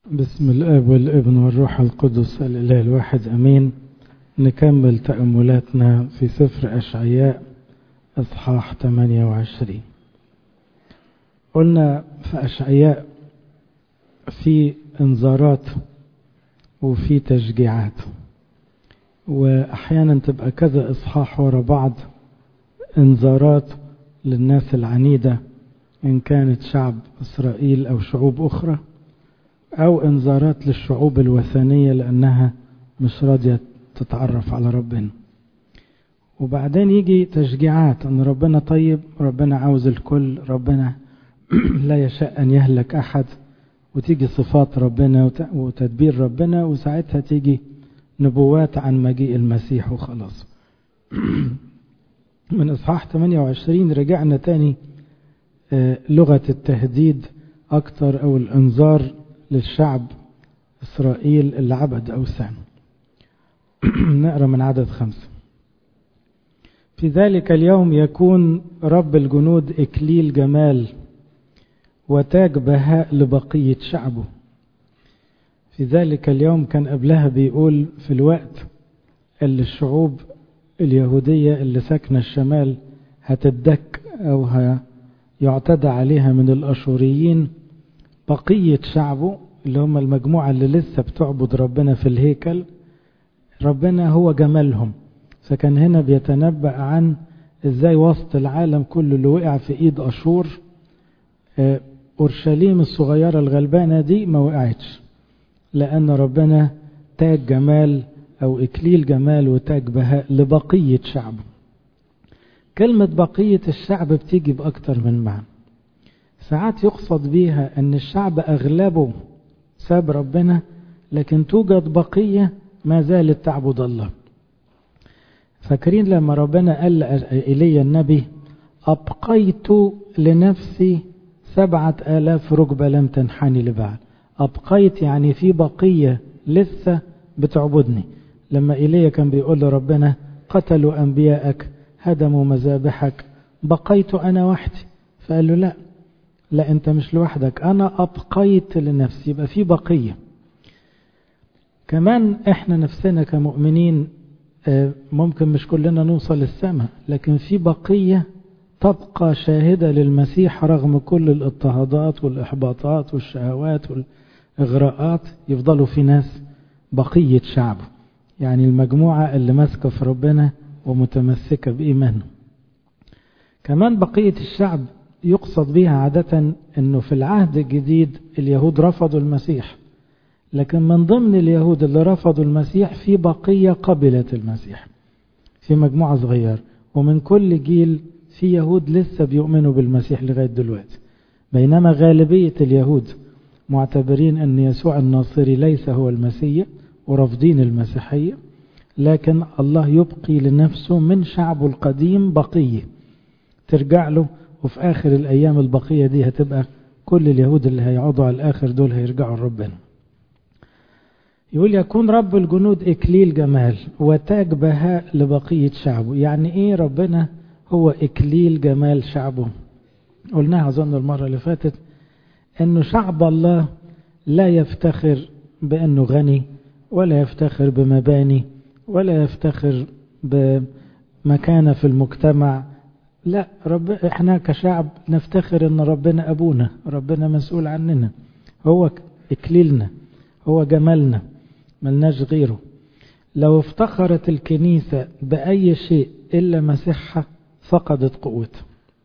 بسم الاب والابن والروح القدس الاله الواحد امين نكمل تاملاتنا في سفر اشعياء اصحاح 28 قلنا في اشعياء في انذارات وفي تشجيعات واحيانا تبقى كذا اصحاح ورا بعض انذارات للناس العنيده ان كانت شعب اسرائيل او شعوب اخرى أو إنذارات للشعوب الوثنية لأنها مش راضية تتعرف على ربنا وبعدين يجي تشجيعات أن ربنا طيب ربنا عاوز الكل ربنا لا يشاء أن يهلك أحد وتيجي صفات ربنا وتدبير ربنا وساعتها تيجي نبوات عن مجيء المسيح وخلاص من إصحاح 28 رجعنا تاني لغة التهديد أكتر أو الإنذار للشعب إسرائيل اللي عبد أوثان نقرأ من عدد خمسة في ذلك اليوم يكون رب الجنود إكليل جمال وتاج بهاء لبقية شعبه في ذلك اليوم كان قبلها بيقول في الوقت اللي الشعوب اليهودية اللي ساكنة الشمال هتدك أو يعتدى عليها من الأشوريين بقية شعبه اللي هم المجموعة اللي لسه بتعبد ربنا في الهيكل ربنا هو جمالهم فكان هنا بيتنبأ عن ازاي وسط العالم كله اللي وقع في ايد اشور اورشليم الصغيرة الغلبانة دي ما وقعتش لان ربنا تاج جمال او اكليل جمال وتاج بهاء لبقية شعبه كلمة بقية الشعب بتيجي بأكتر من معنى ساعات يقصد بيها ان الشعب اغلبه ساب ربنا لكن توجد بقية ما زالت تعبد الله فاكرين لما ربنا قال إلي النبي أبقيت لنفسي سبعة آلاف ركبة لم تنحني لبعل أبقيت يعني في بقية لسه بتعبدني لما إيليا كان بيقول لربنا قتلوا أنبياءك هدموا مذابحك بقيت أنا وحدي فقال له لا لا انت مش لوحدك انا ابقيت لنفسي يبقى في بقيه كمان احنا نفسنا كمؤمنين ممكن مش كلنا نوصل للسماء لكن في بقيه تبقى شاهده للمسيح رغم كل الاضطهادات والاحباطات والشهوات والاغراءات يفضلوا في ناس بقيه شعبه يعني المجموعه اللي ماسكه في ربنا ومتمسكه بايمانه كمان بقيه الشعب يقصد بها عادة أنه في العهد الجديد اليهود رفضوا المسيح لكن من ضمن اليهود اللي رفضوا المسيح في بقية قبلت المسيح في مجموعة صغيرة ومن كل جيل في يهود لسه بيؤمنوا بالمسيح لغاية دلوقتي بينما غالبية اليهود معتبرين أن يسوع الناصري ليس هو المسيح ورافضين المسيحية لكن الله يبقي لنفسه من شعبه القديم بقية ترجع له وفي آخر الأيام البقية دي هتبقى كل اليهود اللي هيقعدوا على الآخر دول هيرجعوا لربنا يقول يكون رب الجنود إكليل جمال وتاج بهاء لبقية شعبه يعني إيه ربنا هو إكليل جمال شعبه قلناها أظن المرة اللي فاتت أنه شعب الله لا يفتخر بأنه غني ولا يفتخر بمباني ولا يفتخر بمكانة في المجتمع لا رب احنا كشعب نفتخر ان ربنا ابونا ربنا مسؤول عننا هو اكليلنا هو جمالنا ملناش غيره لو افتخرت الكنيسة بأي شيء إلا مسيحها فقدت قوتها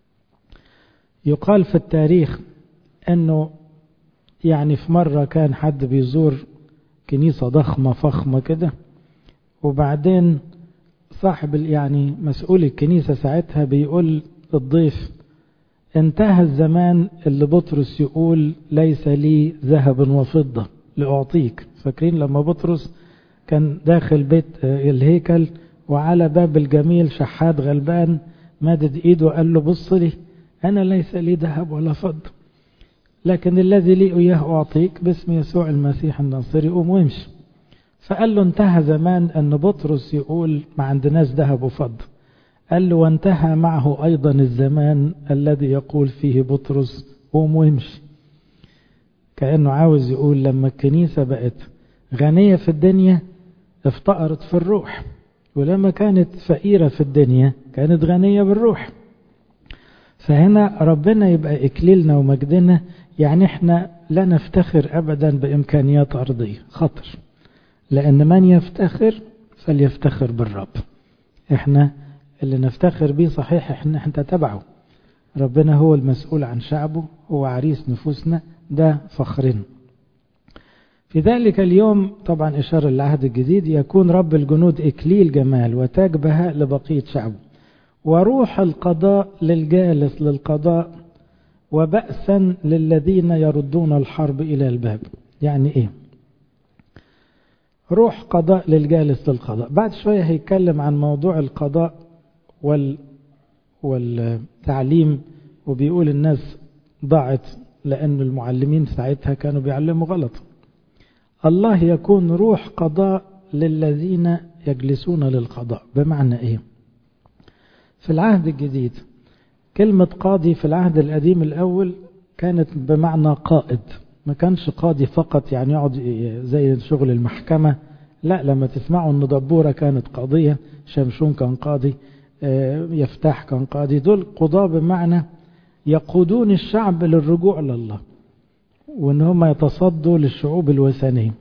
يقال في التاريخ أنه يعني في مرة كان حد بيزور كنيسة ضخمة فخمة كده وبعدين صاحب يعني مسؤول الكنيسة ساعتها بيقول الضيف انتهى الزمان اللي بطرس يقول ليس لي ذهب وفضة لأعطيك فاكرين لما بطرس كان داخل بيت الهيكل وعلى باب الجميل شحات غلبان مادد ايده وقال له بص لي انا ليس لي ذهب ولا فضة لكن الذي لي اياه اعطيك باسم يسوع المسيح الناصري قوم وامشي فقال له انتهى زمان أن بطرس يقول ما عندناش ذهب وفضة قال له وانتهى معه أيضا الزمان الذي يقول فيه بطرس قوم وامشي كأنه عاوز يقول لما الكنيسة بقت غنية في الدنيا افتقرت في الروح ولما كانت فقيرة في الدنيا كانت غنية بالروح فهنا ربنا يبقى إكليلنا ومجدنا يعني احنا لا نفتخر أبدا بإمكانيات أرضية خطر لأن من يفتخر فليفتخر بالرب احنا اللي نفتخر بيه صحيح احنا انت تبعه ربنا هو المسؤول عن شعبه هو عريس نفوسنا ده فخرنا في ذلك اليوم طبعا إشارة للعهد الجديد يكون رب الجنود إكليل جمال وتاج بهاء لبقية شعبه وروح القضاء للجالس للقضاء وبأسا للذين يردون الحرب إلى الباب يعني إيه روح قضاء للجالس للقضاء بعد شوية هيتكلم عن موضوع القضاء وال والتعليم وبيقول الناس ضاعت لأن المعلمين ساعتها كانوا بيعلموا غلط الله يكون روح قضاء للذين يجلسون للقضاء بمعنى ايه في العهد الجديد كلمة قاضي في العهد القديم الأول كانت بمعنى قائد ما كانش قاضي فقط يعني يقعد زي شغل المحكمة لا لما تسمعوا ان دبورة كانت قاضية شمشون كان قاضي يفتح كان قاضي دول قضاة بمعنى يقودون الشعب للرجوع لله وان هم يتصدوا للشعوب الوثنية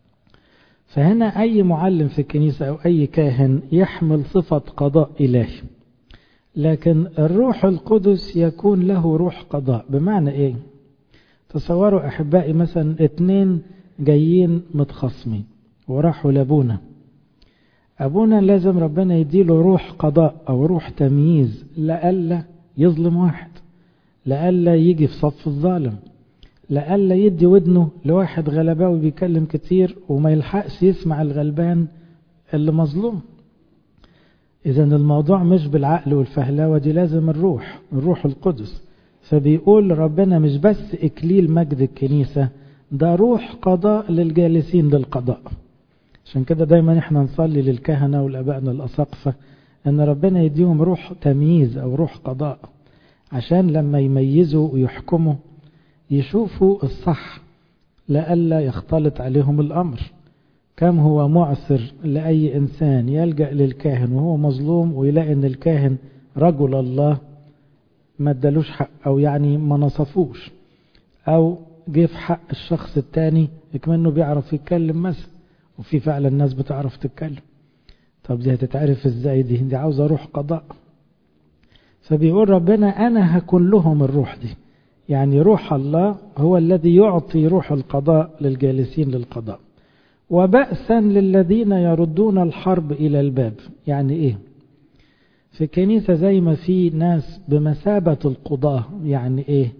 فهنا اي معلم في الكنيسة او اي كاهن يحمل صفة قضاء الهي لكن الروح القدس يكون له روح قضاء بمعنى ايه تصوروا احبائي مثلا اتنين جايين متخاصمين وراحوا لابونا ابونا لازم ربنا يديله روح قضاء او روح تمييز لألا يظلم واحد لألا يجي في صف الظالم لألا يدي ودنه لواحد غلباوي بيكلم كتير وما يلحقش يسمع الغلبان اللي مظلوم إذا الموضوع مش بالعقل والفهلاوة دي لازم الروح الروح القدس فبيقول ربنا مش بس إكليل مجد الكنيسة ده روح قضاء للجالسين للقضاء عشان كده دايما احنا نصلي للكهنة والأبائنا الأساقفة أن ربنا يديهم روح تمييز أو روح قضاء عشان لما يميزوا ويحكموا يشوفوا الصح لئلا يختلط عليهم الأمر كم هو معسر لأي إنسان يلجأ للكاهن وهو مظلوم ويلاقي أن الكاهن رجل الله ما ادالوش حق أو يعني ما نصفوش أو جه في حق الشخص التاني كمانه بيعرف يتكلم مثلا وفي فعلا الناس بتعرف تتكلم طب دي هتتعرف ازاي دي دي عاوزة روح قضاء فبيقول ربنا أنا هكون لهم الروح دي يعني روح الله هو الذي يعطي روح القضاء للجالسين للقضاء وبأسا للذين يردون الحرب إلى الباب يعني إيه في الكنيسة زي ما في ناس بمثابة القضاة يعني إيه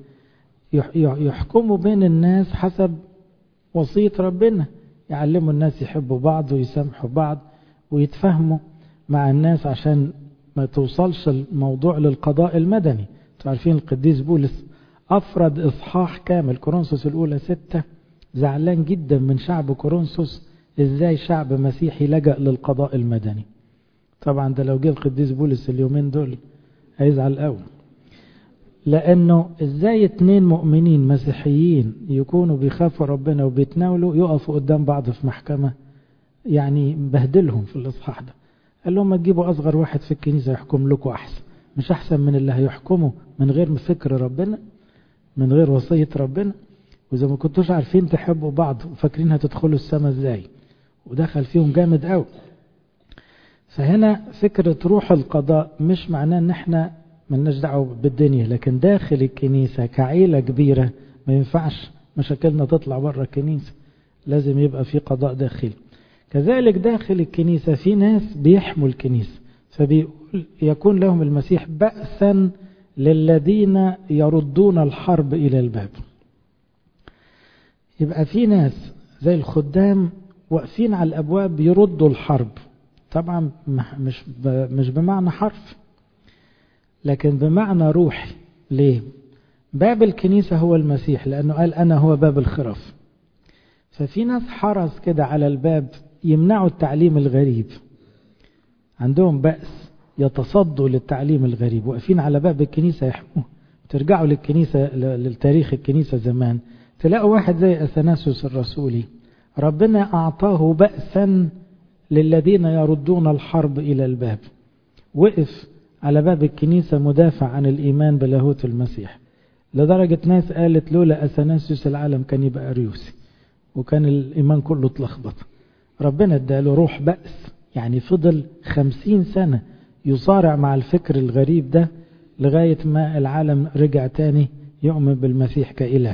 يحكموا بين الناس حسب وصية ربنا يعلموا الناس يحبوا بعض ويسامحوا بعض ويتفهموا مع الناس عشان ما توصلش الموضوع للقضاء المدني عارفين القديس بولس أفرد إصحاح كامل كورنثوس الأولى ستة زعلان جدا من شعب كورنثوس إزاي شعب مسيحي لجأ للقضاء المدني طبعا ده لو جه القديس بولس اليومين دول هيزعل قوي لأنه إزاي اتنين مؤمنين مسيحيين يكونوا بيخافوا ربنا وبيتناولوا يقفوا قدام بعض في محكمة يعني بهدلهم في الإصحاح ده قال لهم ما تجيبوا أصغر واحد في الكنيسة يحكم لكم أحسن مش أحسن من اللي هيحكموا من غير فكر ربنا من غير وصية ربنا وإذا ما كنتوش عارفين تحبوا بعض وفاكرين هتدخلوا السماء ازاي ودخل فيهم جامد قوي فهنا فكرة روح القضاء مش معناه ان احنا ملناش دعوة بالدنيا لكن داخل الكنيسة كعيلة كبيرة ما ينفعش مشاكلنا تطلع بره الكنيسة لازم يبقى في قضاء داخلي كذلك داخل الكنيسة في ناس بيحموا الكنيسة فبيقول يكون لهم المسيح بأسا للذين يردون الحرب إلى الباب يبقى في ناس زي الخدام واقفين على الأبواب بيردوا الحرب طبعا مش مش بمعنى حرف لكن بمعنى روحي ليه باب الكنيسة هو المسيح لأنه قال أنا هو باب الخرف ففي ناس حرس كده على الباب يمنعوا التعليم الغريب عندهم بأس يتصدوا للتعليم الغريب واقفين على باب الكنيسة يحموه ترجعوا للكنيسة للتاريخ الكنيسة زمان تلاقوا واحد زي أثناسيوس الرسولي ربنا أعطاه بأسا للذين يردون الحرب إلى الباب وقف على باب الكنيسة مدافع عن الإيمان بلاهوت المسيح لدرجة ناس قالت لولا أثناسيوس العالم كان يبقى أريوسي وكان الإيمان كله اتلخبط ربنا اداله روح بأس يعني فضل خمسين سنة يصارع مع الفكر الغريب ده لغاية ما العالم رجع تاني يؤمن بالمسيح كإله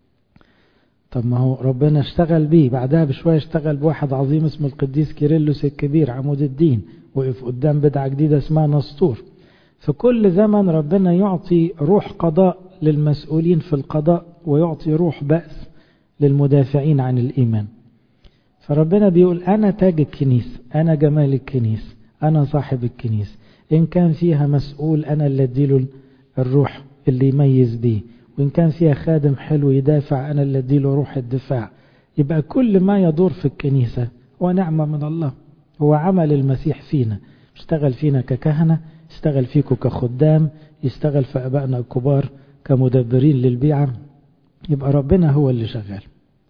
طب ما هو ربنا اشتغل بيه بعدها بشوية اشتغل بواحد عظيم اسمه القديس كيرلس الكبير عمود الدين وقف قدام بدعة جديدة اسمها نسطور في كل زمن ربنا يعطي روح قضاء للمسؤولين في القضاء ويعطي روح بأس للمدافعين عن الإيمان فربنا بيقول أنا تاج الكنيسة أنا جمال الكنيسة أنا صاحب الكنيسة إن كان فيها مسؤول أنا اللي أديله الروح اللي يميز بيه وإن كان فيها خادم حلو يدافع أنا اللي أديله روح الدفاع يبقى كل ما يدور في الكنيسة هو نعمة من الله هو عمل المسيح فينا اشتغل فينا ككهنة اشتغل فيكم كخدام يشتغل في أبائنا الكبار كمدبرين للبيعة يبقى ربنا هو اللي شغال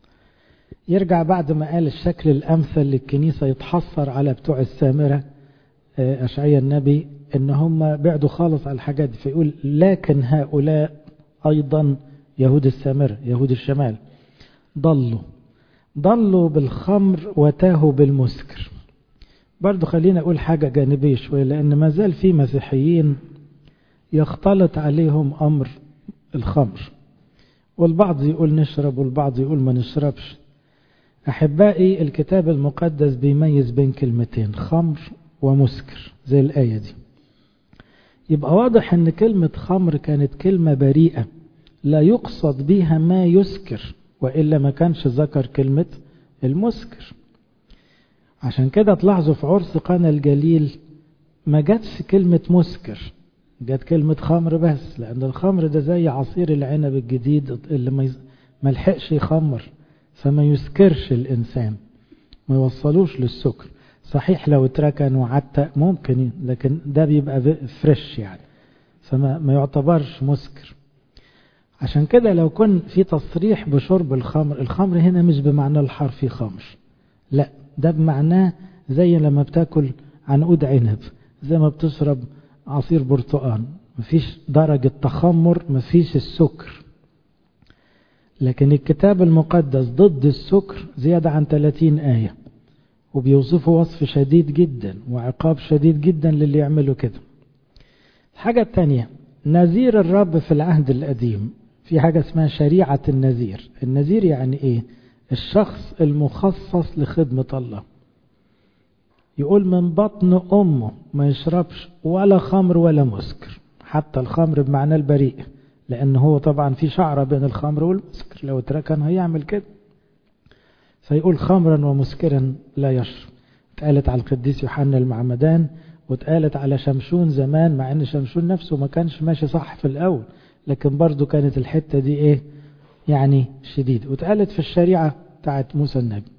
يرجع بعد ما قال الشكل الأمثل للكنيسة يتحصر على بتوع السامرة أشعيا النبي إن هم بعدوا خالص على الحاجات دي فيقول لكن هؤلاء أيضا يهود السامرة يهود الشمال ضلوا ضلوا بالخمر وتاهوا بالمسكر برضو خلينا أقول حاجة جانبية شوية لأن ما زال في مسيحيين يختلط عليهم أمر الخمر والبعض يقول نشرب والبعض يقول ما نشربش أحبائي الكتاب المقدس بيميز بين كلمتين خمر ومسكر زي الآية دي يبقى واضح أن كلمة خمر كانت كلمة بريئة لا يقصد بها ما يسكر وإلا ما كانش ذكر كلمة المسكر عشان كده تلاحظوا في عرس قنا الجليل ما جاتش كلمة مسكر جت كلمة خمر بس لأن الخمر ده زي عصير العنب الجديد اللي ما لحقش يخمر فما يسكرش الإنسان ما يوصلوش للسكر صحيح لو اتركن وعتق ممكن لكن ده بيبقى فريش يعني فما ما يعتبرش مسكر عشان كده لو كن في تصريح بشرب الخمر الخمر هنا مش بمعنى الحرفي خمر لا ده بمعناه زي لما بتاكل عنقود عنب زي ما بتشرب عصير برتقال مفيش درجة تخمر مفيش السكر لكن الكتاب المقدس ضد السكر زيادة عن 30 آية وبيوصفه وصف شديد جدا وعقاب شديد جدا للي يعملوا كده الحاجة الثانية نذير الرب في العهد القديم في حاجة اسمها شريعة النذير النذير يعني ايه الشخص المخصص لخدمة الله يقول من بطن أمه ما يشربش ولا خمر ولا مسكر حتى الخمر بمعنى البريء لأن هو طبعا في شعرة بين الخمر والمسكر لو اتركن هيعمل كده فيقول خمرا ومسكرا لا يشرب اتقالت على القديس يوحنا المعمدان واتقالت على شمشون زمان مع ان شمشون نفسه ما كانش ماشي صح في الأول لكن برضو كانت الحتة دي ايه يعني شديد واتقالت في الشريعة بتاعت موسى النبي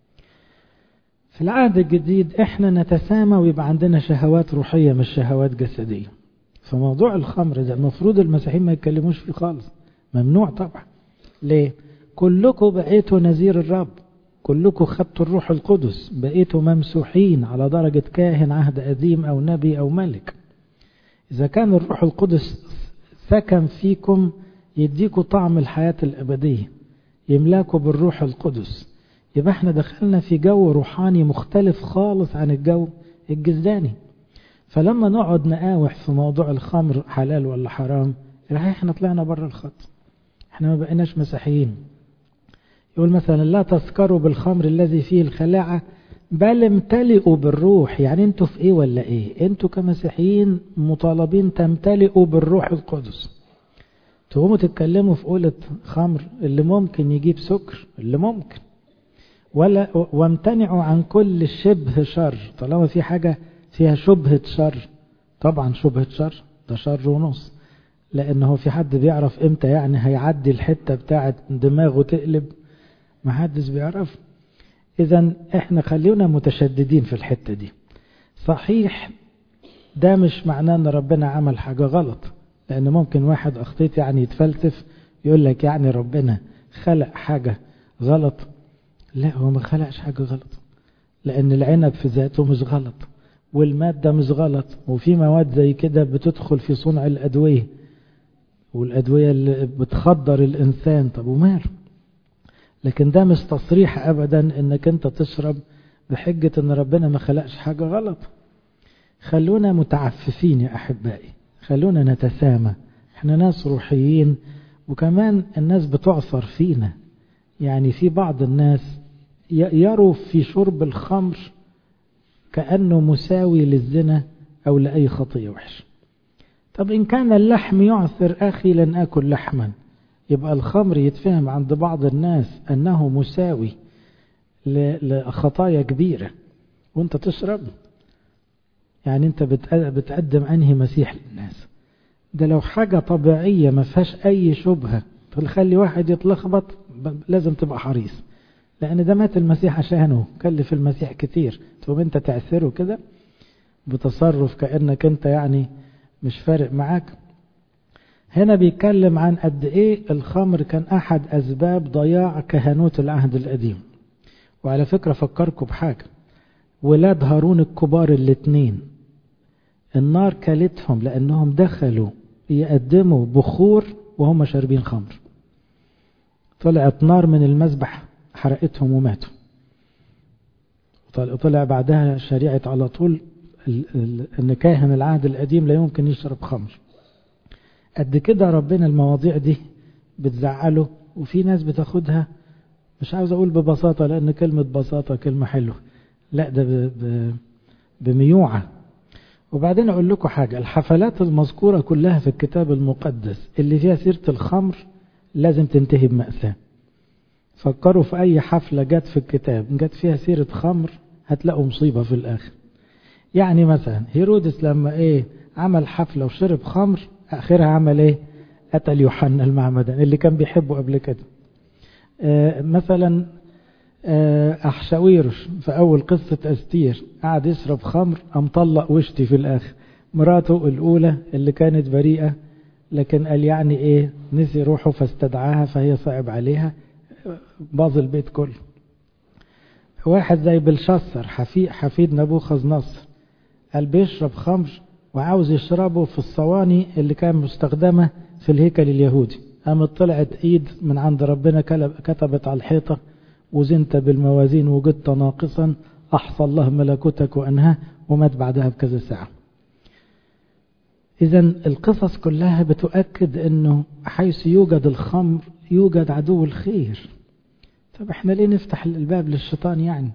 في العهد الجديد احنا نتسامى ويبقى عندنا شهوات روحية مش شهوات جسدية فموضوع الخمر ده المفروض المسيحيين ما يتكلموش فيه خالص ممنوع طبعا ليه كلكم بقيتوا نذير الرب كلكم خدتوا الروح القدس بقيتوا ممسوحين على درجة كاهن عهد قديم أو نبي أو ملك إذا كان الروح القدس سكن فيكم يديكوا طعم الحياة الأبدية يملاكوا بالروح القدس يبقى احنا دخلنا في جو روحاني مختلف خالص عن الجو الجسداني فلما نقعد نقاوح في موضوع الخمر حلال ولا حرام احنا طلعنا بره الخط احنا ما بقيناش مسيحيين يقول مثلا لا تسكروا بالخمر الذي فيه الخلاعة بل امتلئوا بالروح يعني انتوا في ايه ولا ايه انتوا كمسيحيين مطالبين تمتلئوا بالروح القدس تقوموا تتكلموا في قولة خمر اللي ممكن يجيب سكر اللي ممكن ولا وامتنعوا عن كل شبه شر طالما في حاجة فيها شبهة شر طبعا شبهة شر ده شر ونص لانه في حد بيعرف امتى يعني هيعدي الحتة بتاعت دماغه تقلب ما حدش بيعرف اذا احنا خلينا متشددين في الحتة دي صحيح ده مش معناه ان ربنا عمل حاجة غلط لان ممكن واحد اخطيت يعني يتفلسف يقول لك يعني ربنا خلق حاجة غلط لا هو ما خلقش حاجة غلط لأن العنب في ذاته مش غلط والمادة مش غلط وفي مواد زي كده بتدخل في صنع الأدوية والأدوية اللي بتخدر الإنسان طب وماله لكن ده مش تصريح أبدا إنك أنت تشرب بحجة إن ربنا ما خلقش حاجة غلط خلونا متعففين يا أحبائي خلونا نتسامى احنا ناس روحيين وكمان الناس بتعصر فينا يعني في بعض الناس يروا في شرب الخمر كأنه مساوي للزنا أو لأي خطية وحش طب إن كان اللحم يعثر أخي لن أكل لحما يبقى الخمر يتفهم عند بعض الناس أنه مساوي لخطايا كبيرة وانت تشرب يعني انت بتقدم انهي مسيح للناس ده لو حاجة طبيعية ما فيهاش اي شبهة تخلي واحد يتلخبط لازم تبقى حريص لان ده مات المسيح عشانه كلف المسيح كتير تقوم انت تعثره كده بتصرف كأنك انت يعني مش فارق معاك هنا بيتكلم عن قد ايه الخمر كان احد اسباب ضياع كهنوت العهد القديم وعلى فكرة فكركم بحاجة ولاد هارون الكبار الاثنين النار كلتهم لأنهم دخلوا يقدموا بخور وهم شاربين خمر طلعت نار من المذبح حرقتهم وماتوا طلع بعدها شريعة على طول ان كاهن العهد القديم لا يمكن يشرب خمر قد كده ربنا المواضيع دي بتزعله وفي ناس بتاخدها مش عاوز اقول ببساطة لان كلمة بساطة كلمة حلوة لا ده بميوعة وبعدين اقول لكم حاجة الحفلات المذكورة كلها في الكتاب المقدس اللي فيها سيرة الخمر لازم تنتهي بمأساة فكروا في اي حفلة جت في الكتاب جت فيها سيرة خمر هتلاقوا مصيبة في الاخر يعني مثلا هيرودس لما ايه عمل حفلة وشرب خمر اخرها عمل ايه قتل يوحنا المعمدان اللي كان بيحبه قبل كده آه مثلا آه أحشاويرش في أول قصة أستير قعد يشرب خمر قام طلق وشتي في الآخر مراته الأولى اللي كانت بريئة لكن قال يعني إيه نسي روحه فاستدعاها فهي صعب عليها باظ البيت كله واحد زي بلشسر حفيد, حفيد نبوخذ نصر قال بيشرب خمر وعاوز يشربه في الصواني اللي كان مستخدمة في الهيكل اليهودي قامت طلعت ايد من عند ربنا كتبت على الحيطة وزنت بالموازين وجدت ناقصا احصى الله ملكوتك وانهاه ومات بعدها بكذا ساعة اذا القصص كلها بتؤكد انه حيث يوجد الخمر يوجد عدو الخير طب احنا ليه نفتح الباب للشيطان يعني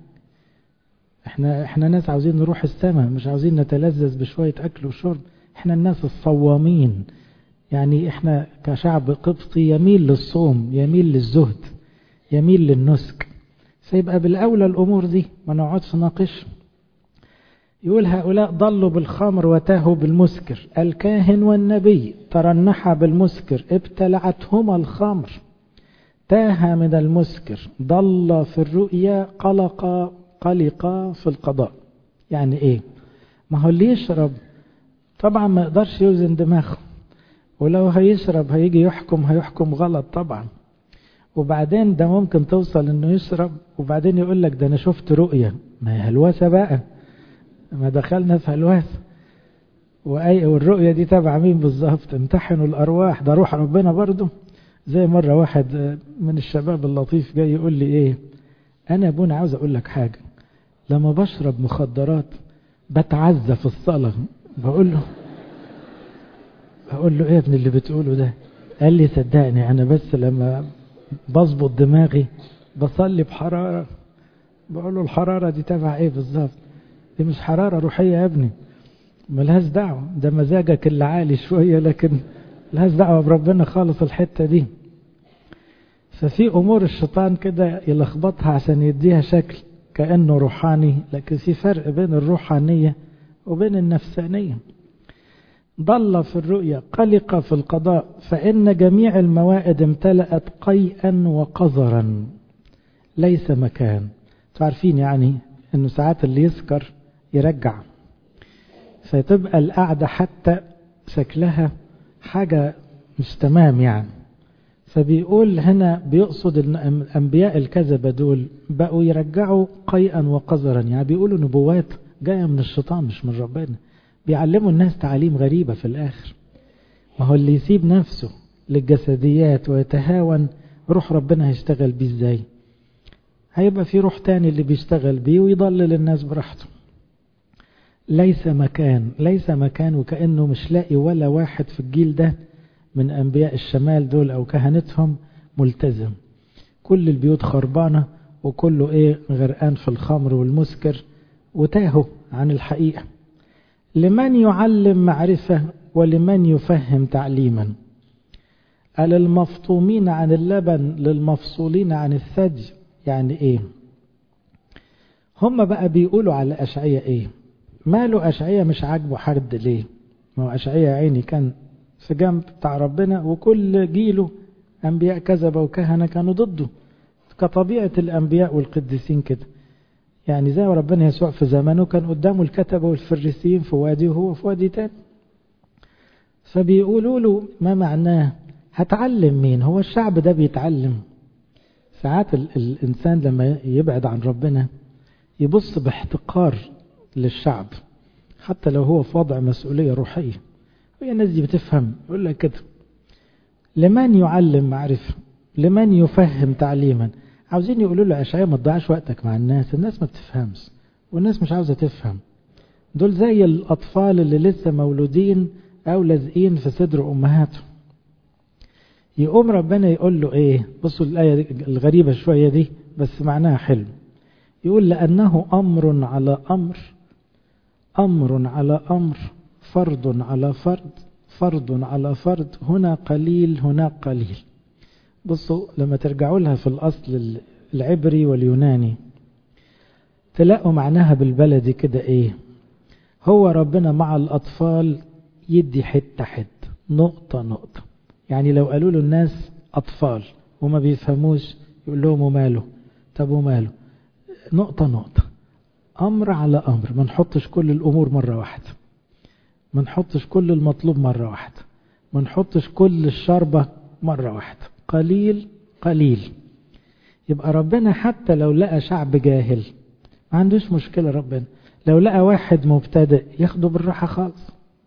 احنا احنا ناس عاوزين نروح السماء مش عاوزين نتلذذ بشوية اكل وشرب احنا الناس الصوامين يعني احنا كشعب قبطي يميل للصوم يميل للزهد يميل للنسك فيبقى بالأولى الأمور دي ما نقعدش ناقش يقول هؤلاء ضلوا بالخمر وتاهوا بالمسكر الكاهن والنبي ترنحا بالمسكر ابتلعتهما الخمر تاه من المسكر ضل في الرؤيا قلق قلق في القضاء يعني ايه ما هو اللي يشرب طبعا ما يقدرش يوزن دماغه ولو هيشرب هيجي يحكم هيحكم غلط طبعا وبعدين ده ممكن توصل انه يشرب وبعدين يقول لك ده انا شفت رؤية ما هي هلوسة بقى ما دخلنا في هلوسة وأي والرؤية دي تبع مين بالظبط امتحنوا الأرواح ده روح ربنا برضو زي مرة واحد من الشباب اللطيف جاي يقول لي ايه انا ابونا عاوز اقول لك حاجة لما بشرب مخدرات بتعزى في الصلاة بقول له بقول له ايه ابن اللي بتقوله ده قال لي صدقني انا بس لما بظبط دماغي بصلي بحرارة بقول له الحرارة دي تبع ايه بالظبط دي مش حرارة روحية يا ابني ملهاش دعوة ده مزاجك اللي عالي شوية لكن ملهاش دعوة بربنا خالص الحتة دي ففي أمور الشيطان كده يلخبطها عشان يديها شكل كأنه روحاني لكن في فرق بين الروحانية وبين النفسانية ضل في الرؤيا قلق في القضاء فإن جميع الموائد امتلأت قيئا وقذرا ليس مكان تعرفين يعني انه ساعات اللي يسكر يرجع فتبقى القعدة حتى شكلها حاجة مش تمام يعني فبيقول هنا بيقصد ان انبياء الكذبة دول بقوا يرجعوا قيئا وقذرا يعني بيقولوا نبوات جاية من الشيطان مش من ربنا بيعلموا الناس تعاليم غريبة في الاخر ما هو اللي يسيب نفسه للجسديات ويتهاون روح ربنا هيشتغل بيه ازاي هيبقى في روح تاني اللي بيشتغل بيه ويضلل الناس براحته ليس مكان ليس مكان وكأنه مش لاقي ولا واحد في الجيل ده من أنبياء الشمال دول أو كهنتهم ملتزم كل البيوت خربانة وكله إيه غرقان في الخمر والمسكر وتاهوا عن الحقيقة لمن يعلم معرفة ولمن يفهم تعليما قال المفطومين عن اللبن للمفصولين عن الثدي يعني ايه هم بقى بيقولوا على أشعية ايه ماله أشعية مش عاجبه حرد ليه ما هو أشعية عيني كان في جنب بتاع ربنا وكل جيله أنبياء كذبة وكهنة كانوا ضده كطبيعة الأنبياء والقديسين كده يعني زي ربنا يسوع في زمانه كان قدامه الكتبة والفريسيين في وادي وهو في وادي تاني فبيقولوا له ما معناه هتعلم مين هو الشعب ده بيتعلم ساعات الإنسان لما يبعد عن ربنا يبص باحتقار للشعب حتى لو هو في وضع مسؤولية روحية هي الناس دي بتفهم يقول لك كده لمن يعلم معرفة لمن يفهم تعليما عاوزين يقولوا له أشعياء ما تضيعش وقتك مع الناس الناس ما بتفهمش والناس مش عاوزة تفهم دول زي الأطفال اللي لسه مولودين أو لازقين في صدر أمهاتهم يقوم ربنا يقول له إيه بصوا الآية الغريبة شوية دي بس معناها حلو يقول لأنه أمر على أمر أمر على أمر فرض على فرض فرض على فرض هنا قليل هنا قليل بصوا لما ترجعوا لها في الأصل العبري واليوناني تلاقوا معناها بالبلدي كده إيه هو ربنا مع الأطفال يدي حتة حتة نقطة نقطة يعني لو قالوا له الناس أطفال وما بيفهموش يقول لهم وماله طب وماله نقطة نقطة أمر على أمر ما نحطش كل الأمور مرة واحدة ما نحطش كل المطلوب مرة واحدة ما نحطش كل الشربة مرة واحدة قليل قليل يبقى ربنا حتى لو لقى شعب جاهل ما عندوش مشكلة ربنا لو لقى واحد مبتدئ ياخده بالراحة خالص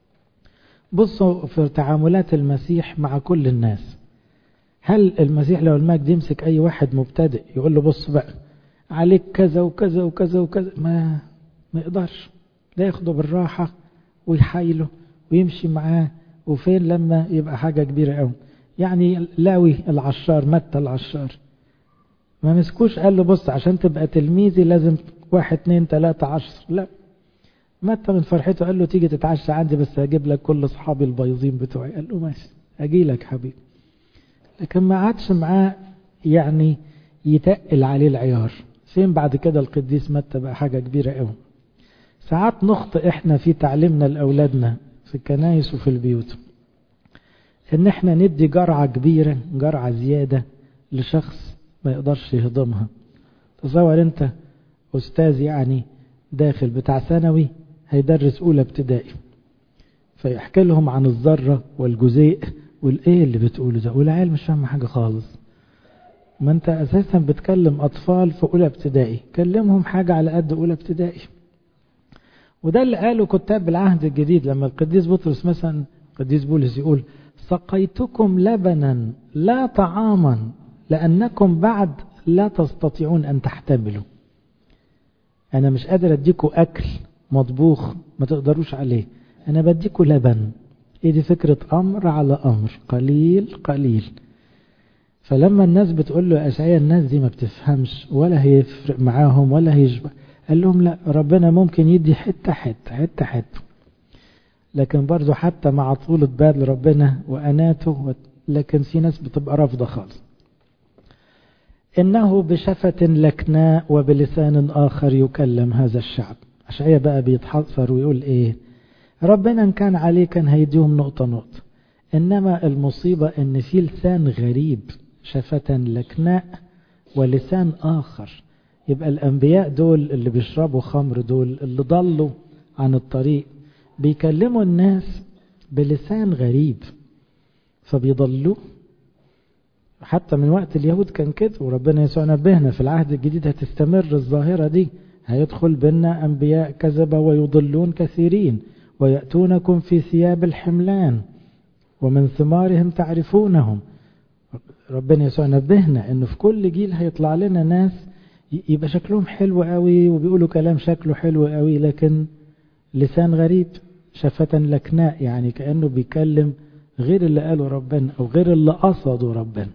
بصوا في تعاملات المسيح مع كل الناس هل المسيح لو المجد يمسك أي واحد مبتدئ يقول له بص بقى عليك كذا وكذا وكذا وكذا ما ما يقدرش لا ياخده بالراحة ويحايله ويمشي معاه وفين لما يبقى حاجة كبيرة قوي يعني لاوي العشار متى العشار ما مسكوش قال له بص عشان تبقى تلميذي لازم واحد اتنين تلاتة عشر لا متى من فرحته قال له تيجي تتعشى عندي بس هجيب لك كل اصحابي البيضين بتوعي قال له ماشي اجي لك حبيبي لكن ما عادش معاه يعني يتقل عليه العيار فين بعد كده القديس متى بقى حاجة كبيرة قوي ساعات نخطئ احنا في تعليمنا لأولادنا في الكنايس وفي البيوت ان احنا ندي جرعة كبيرة جرعة زيادة لشخص ما يقدرش يهضمها تصور انت استاذ يعني داخل بتاع ثانوي هيدرس اولى ابتدائي فيحكي لهم عن الذرة والجزيء والايه اللي بتقوله ده والعيال مش فاهم حاجة خالص ما انت اساسا بتكلم اطفال في اولى ابتدائي كلمهم حاجة على قد اولى ابتدائي وده اللي قاله كتاب العهد الجديد لما القديس بطرس مثلا القديس بولس يقول سقيتكم لبنا لا طعاما لأنكم بعد لا تستطيعون أن تحتملوا أنا مش قادر أديكوا أكل مطبوخ ما تقدروش عليه أنا بديكوا لبن إيه دي فكرة أمر على أمر قليل قليل فلما الناس بتقول له أشعياء الناس دي ما بتفهمش ولا هيفرق معاهم ولا هيشبه قال لهم لا ربنا ممكن يدي حتة حتة حتة حتة لكن برضو حتى مع طولة بال ربنا وأناته لكن في ناس بتبقى رافضة خالص إنه بشفة لكناء وبلسان آخر يكلم هذا الشعب أشعياء بقى بيتحصر ويقول إيه ربنا إن كان عليه كان هيديهم نقطة نقطة إنما المصيبة إن في لسان غريب شفة لكناء ولسان آخر يبقى الأنبياء دول اللي بيشربوا خمر دول اللي ضلوا عن الطريق بيكلموا الناس بلسان غريب فبيضلوا حتى من وقت اليهود كان كده وربنا يسوع نبهنا في العهد الجديد هتستمر الظاهرة دي هيدخل بيننا أنبياء كذبة ويضلون كثيرين ويأتونكم في ثياب الحملان ومن ثمارهم تعرفونهم ربنا يسوع نبهنا انه في كل جيل هيطلع لنا ناس يبقى شكلهم حلو قوي وبيقولوا كلام شكله حلو قوي لكن لسان غريب شفة لكناء يعني كأنه بيكلم غير اللي قاله ربنا أو غير اللي قصده ربنا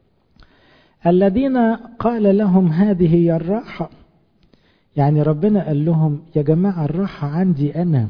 الذين قال لهم هذه هي الراحة يعني ربنا قال لهم يا جماعة الراحة عندي أنا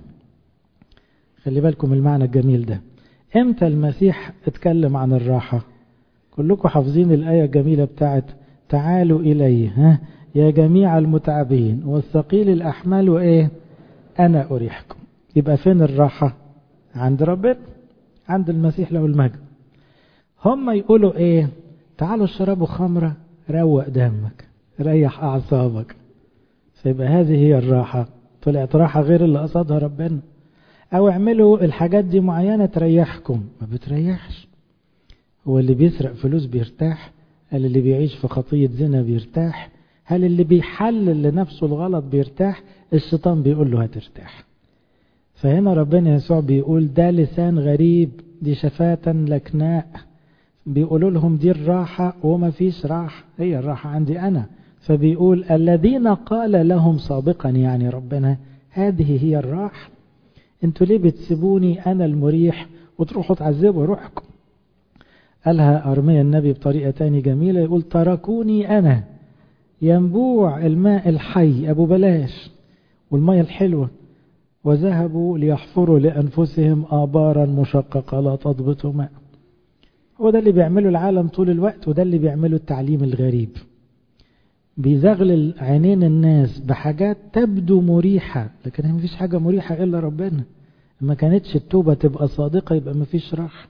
خلي بالكم المعنى الجميل ده امتى المسيح اتكلم عن الراحة كلكم حافظين الآية الجميلة بتاعت تعالوا إلي ها يا جميع المتعبين والثقيل الأحمال وإيه أنا أريحكم يبقى فين الراحة عند ربنا عند المسيح له المجد هم يقولوا إيه تعالوا اشربوا خمرة روق دمك ريح أعصابك فيبقى هذه هي الراحة طلعت راحة غير اللي قصدها ربنا أو اعملوا الحاجات دي معينة تريحكم ما بتريحش هو اللي بيسرق فلوس بيرتاح هل اللي بيعيش في خطية زنا بيرتاح هل اللي بيحلل لنفسه الغلط بيرتاح الشيطان بيقول له هترتاح فهنا ربنا يسوع بيقول ده لسان غريب دي شفاة لكناء بيقولوا لهم دي الراحة وما فيش راحة هي الراحة عندي أنا فبيقول الذين قال لهم سابقا يعني ربنا هذه هي الراحة انتوا ليه بتسيبوني أنا المريح وتروحوا تعذبوا روحكم قالها أرميا النبي بطريقة تاني جميلة يقول تركوني أنا ينبوع الماء الحي أبو بلاش والمية الحلوة وذهبوا ليحفروا لأنفسهم آبارا مشققة لا تضبط ماء هو ده اللي بيعمله العالم طول الوقت وده اللي بيعمله التعليم الغريب بيزغلل عينين الناس بحاجات تبدو مريحة لكن ما فيش حاجة مريحة إلا ربنا ما كانتش التوبة تبقى صادقة يبقى ما فيش راحة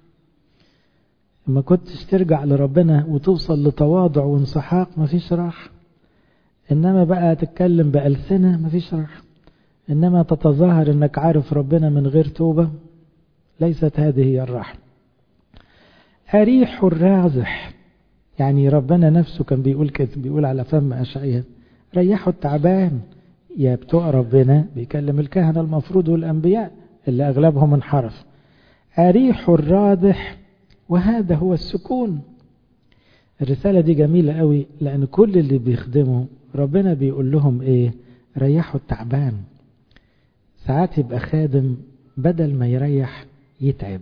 ما كنتش ترجع لربنا وتوصل لتواضع وانسحاق ما فيش راحة إنما بقى تتكلم بألسنة ما فيش راحة إنما تتظاهر إنك عارف ربنا من غير توبة ليست هذه هي الراحة أريح الرازح يعني ربنا نفسه كان بيقول كده بيقول على فم أشعياء ريحوا التعبان يا بتوع ربنا بيكلم الكهنة المفروض والأنبياء اللي أغلبهم انحرف أريح الرادح وهذا هو السكون الرسالة دي جميلة قوي لأن كل اللي بيخدموا ربنا بيقول لهم إيه ريحوا التعبان ساعات يبقى خادم بدل ما يريح يتعب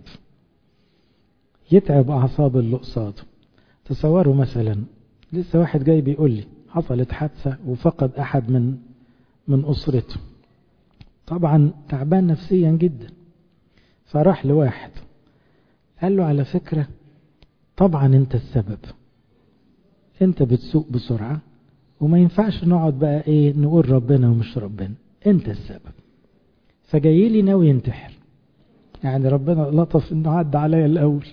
يتعب أعصاب اللي قصاده تصوروا مثلا لسه واحد جاي بيقول لي حصلت حادثة وفقد أحد من من أسرته طبعا تعبان نفسيا جدا فراح لواحد قال له على فكرة طبعا انت السبب انت بتسوق بسرعة وما ينفعش نقعد بقى ايه نقول ربنا ومش ربنا انت السبب فجاي لي ناوي ينتحر يعني ربنا لطف انه عدى عليا الاول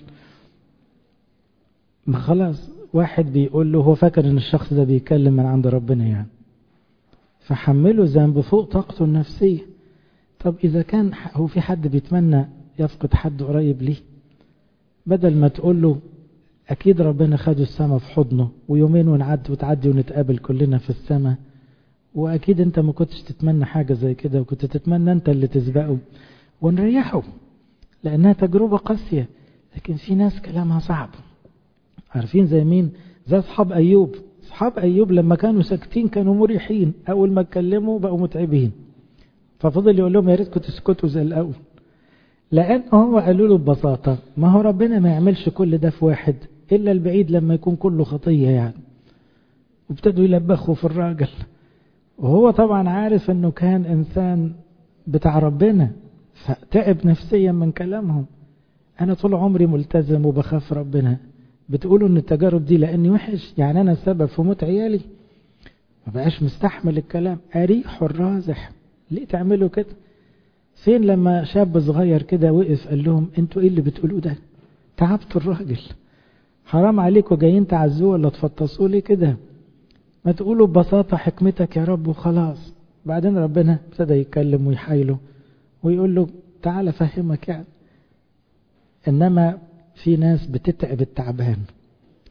ما خلاص واحد بيقول له هو فاكر ان الشخص ده بيتكلم من عند ربنا يعني فحمله ذنب فوق طاقته النفسية طب إذا كان هو في حد بيتمنى يفقد حد قريب ليه بدل ما تقول له أكيد ربنا خده السما في حضنه ويومين ونعد وتعدي ونتقابل كلنا في السما وأكيد أنت ما كنتش تتمنى حاجة زي كده وكنت تتمنى أنت اللي تسبقه ونريحه لأنها تجربة قاسية لكن في ناس كلامها صعب عارفين زي مين زي أصحاب أيوب أصحاب أيوب لما كانوا ساكتين كانوا مريحين أول ما اتكلموا بقوا متعبين ففضل يقول لهم يا ريتكم تسكتوا زي الأول لأن هو قالوا له ببساطة ما هو ربنا ما يعملش كل ده في واحد إلا البعيد لما يكون كله خطية يعني وابتدوا يلبخوا في الراجل وهو طبعا عارف انه كان انسان بتاع ربنا فتعب نفسيا من كلامهم انا طول عمري ملتزم وبخاف ربنا بتقولوا ان التجارب دي لاني وحش يعني انا السبب في موت عيالي ما بقاش مستحمل الكلام اريح الرازح ليه تعملوا كده فين لما شاب صغير كده وقف قال لهم انتوا ايه اللي بتقولوه ده تعبتوا الراجل حرام عليكم جايين تعزوه ولا تفطسوه ليه كده ما تقولوا ببساطة حكمتك يا رب وخلاص بعدين ربنا ابتدى يتكلم ويحايله ويقول له تعالى فهمك يعني انما في ناس بتتعب التعبان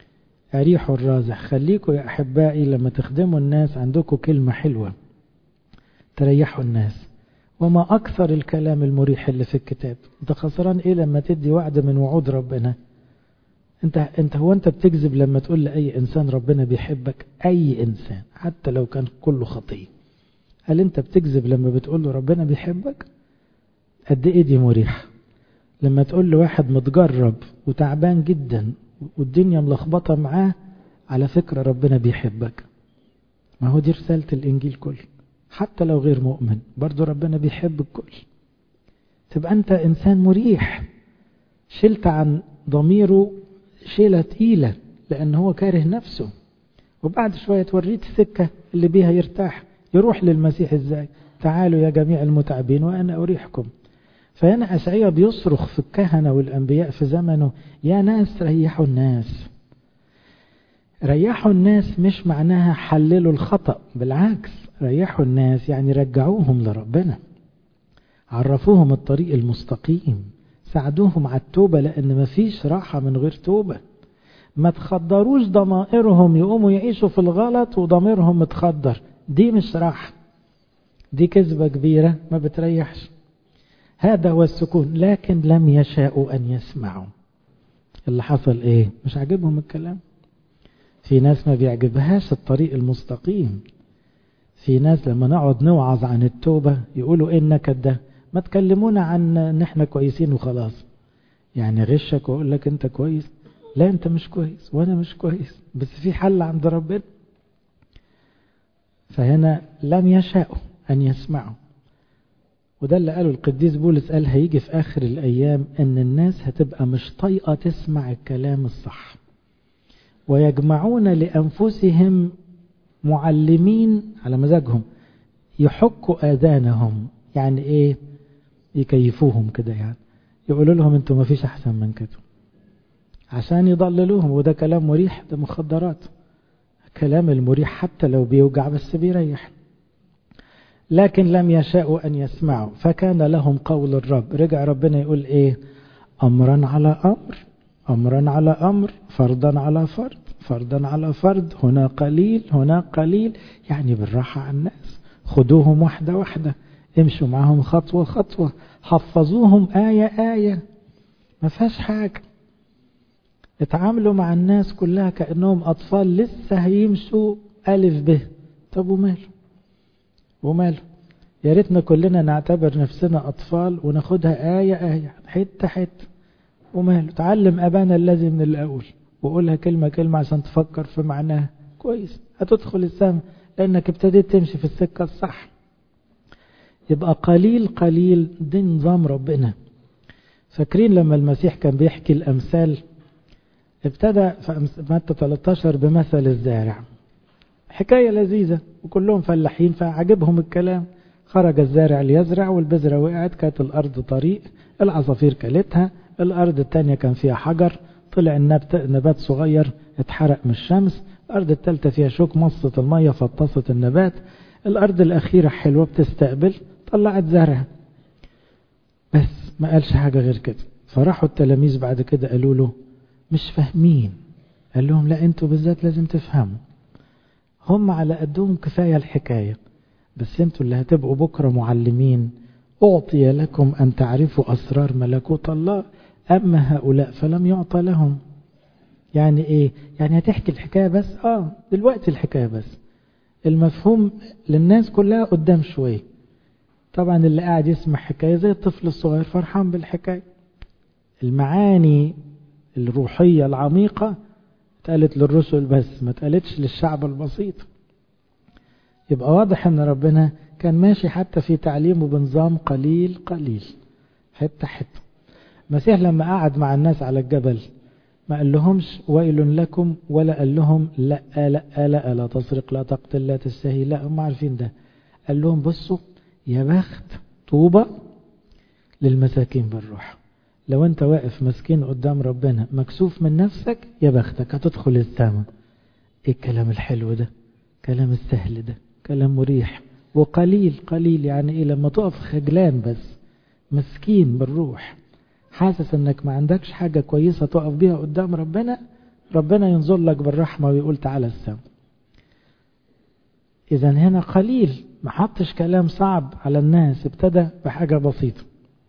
أريحوا الرازح خليكم يا أحبائي لما تخدموا الناس عندكم كلمة حلوة تريحوا الناس وما أكثر الكلام المريح اللي في الكتاب أنت خسران إيه لما تدي وعد من وعود ربنا أنت, أنت هو أنت بتكذب لما تقول لأي إنسان ربنا بيحبك أي إنسان حتى لو كان كله خطية هل أنت بتكذب لما بتقول له ربنا بيحبك قد إيه دي مريحة لما تقول لواحد متجرب وتعبان جدا والدنيا ملخبطة معاه على فكرة ربنا بيحبك ما هو دي رسالة الإنجيل كله حتى لو غير مؤمن برضو ربنا بيحب الكل تبقى أنت إنسان مريح شلت عن ضميره شيلة تقيلة لأن هو كاره نفسه وبعد شوية توريت السكة اللي بيها يرتاح يروح للمسيح إزاي تعالوا يا جميع المتعبين وأنا أريحكم فهنا أشعية بيصرخ في الكهنة والأنبياء في زمنه يا ناس ريحوا الناس ريحوا الناس مش معناها حللوا الخطأ بالعكس ريحوا الناس يعني رجعوهم لربنا عرفوهم الطريق المستقيم ساعدوهم على التوبة لأن مفيش راحة من غير توبة ما تخدروش ضمائرهم يقوموا يعيشوا في الغلط وضميرهم متخدر دي مش راحة دي كذبة كبيرة ما بتريحش هذا هو السكون لكن لم يشاءوا أن يسمعوا اللي حصل إيه مش عاجبهم الكلام في ناس ما بيعجبهاش الطريق المستقيم في ناس لما نقعد نوعظ عن التوبة يقولوا ايه النكد ده ما تكلمونا عن ان احنا كويسين وخلاص يعني غشك واقول لك انت كويس لا انت مش كويس وانا مش كويس بس في حل عند ربنا فهنا لم يشاءوا ان يسمعوا وده اللي قاله القديس بولس قال هيجي في اخر الايام ان الناس هتبقى مش طايقه تسمع الكلام الصح ويجمعون لانفسهم معلمين على مزاجهم يحكوا آذانهم يعني ايه يكيفوهم كده يعني يقولوا لهم انتوا ما فيش احسن من كده عشان يضللوهم وده كلام مريح ده مخدرات كلام المريح حتى لو بيوجع بس بيريح لكن لم يشاءوا أن يسمعوا فكان لهم قول الرب رجع ربنا يقول ايه أمرا على أمر أمرا على أمر فرضا على فرض فردا على فرد هنا قليل هنا قليل يعني بالراحة على الناس خدوهم واحدة واحدة امشوا معهم خطوة خطوة حفظوهم آية آية ما فيهاش حاجة اتعاملوا مع الناس كلها كأنهم أطفال لسه هيمشوا ألف به طب وماله وماله يا ريتنا كلنا نعتبر نفسنا أطفال وناخدها آية آية حتة حتة وماله تعلم أبانا الذي من الأول وقولها كلمة كلمة عشان تفكر في معناها كويس هتدخل السماء لأنك ابتديت تمشي في السكة الصح يبقى قليل قليل دي نظام ربنا فاكرين لما المسيح كان بيحكي الأمثال ابتدى في متى 13 بمثل الزارع حكاية لذيذة وكلهم فلاحين فعجبهم الكلام خرج الزارع ليزرع والبذرة وقعت كانت الأرض طريق العصافير كلتها الأرض التانية كان فيها حجر طلع النبات نبات صغير اتحرق من الشمس الأرض الثالثة فيها شوك مصة المية فطست النبات الأرض الأخيرة حلوة بتستقبل طلعت زرع بس ما قالش حاجة غير كده فراحوا التلاميذ بعد كده قالوا له مش فاهمين قال لهم لا انتوا بالذات لازم تفهموا هم على قدهم كفاية الحكاية بس انتوا اللي هتبقوا بكرة معلمين أعطي لكم أن تعرفوا أسرار ملكوت الله أما هؤلاء فلم يعطى لهم يعني إيه يعني هتحكي الحكاية بس آه دلوقتي الحكاية بس المفهوم للناس كلها قدام شوية طبعا اللي قاعد يسمع حكاية زي الطفل الصغير فرحان بالحكاية المعاني الروحية العميقة اتقالت للرسل بس ما اتقالتش للشعب البسيط يبقى واضح ان ربنا كان ماشي حتى في تعليمه بنظام قليل قليل حتة حتة المسيح لما قعد مع الناس على الجبل ما قال لهمش ويل لكم ولا قال لهم لا لا لا لا تسرق لا تقتل لا تستهي لا هم عارفين ده قال لهم بصوا يا بخت طوبة للمساكين بالروح لو انت واقف مسكين قدام ربنا مكسوف من نفسك يا بختك هتدخل السماء ايه الكلام الحلو ده كلام السهل ده كلام مريح وقليل قليل يعني ايه لما تقف خجلان بس مسكين بالروح حاسس انك ما عندكش حاجة كويسة تقف بيها قدام ربنا ربنا ينظر لك بالرحمة ويقول تعالى السماء إذا هنا قليل ما حطش كلام صعب على الناس ابتدى بحاجة بسيطة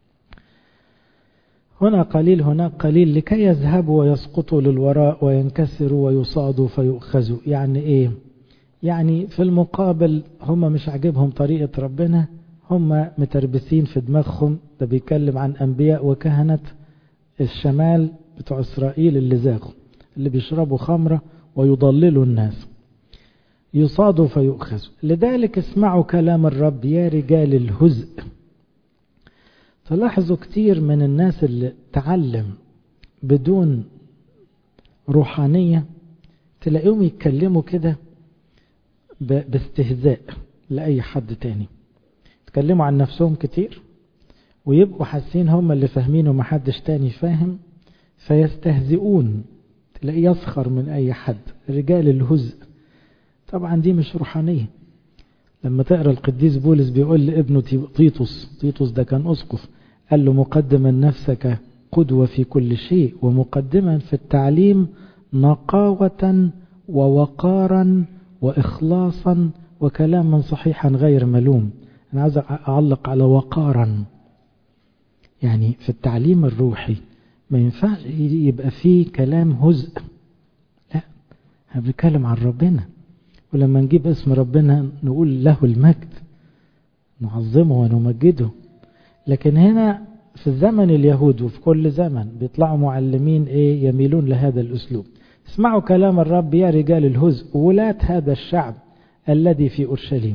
هنا قليل هناك قليل لكي يذهبوا ويسقطوا للوراء وينكسروا ويصادوا فيؤخذوا يعني ايه يعني في المقابل هم مش عاجبهم طريقة ربنا هم متربسين في دماغهم ده بيتكلم عن أنبياء وكهنة الشمال بتوع إسرائيل اللي زاغوا اللي بيشربوا خمرة ويضللوا الناس يصادوا فيؤخذوا لذلك اسمعوا كلام الرب يا رجال الهزء تلاحظوا كتير من الناس اللي تعلم بدون روحانية تلاقيهم يتكلموا كده باستهزاء لأي حد تاني يتكلموا عن نفسهم كتير ويبقوا حاسين هم اللي فاهمين ومحدش تاني فاهم فيستهزئون تلاقيه يسخر من أي حد رجال الهزء طبعا دي مش روحانية لما تقرأ القديس بولس بيقول لابنه طيطس طيطس ده كان أسقف قال له مقدما نفسك قدوة في كل شيء ومقدما في التعليم نقاوة ووقارا وإخلاصا وكلاما صحيحا غير ملوم أنا عايز أعلق على وقارا يعني في التعليم الروحي ما ينفعش يبقى فيه كلام هزء لا احنا بنتكلم عن ربنا ولما نجيب اسم ربنا نقول له المجد نعظمه ونمجده لكن هنا في الزمن اليهود وفي كل زمن بيطلعوا معلمين ايه يميلون لهذا الاسلوب اسمعوا كلام الرب يا رجال الهزء ولاة هذا الشعب الذي في اورشليم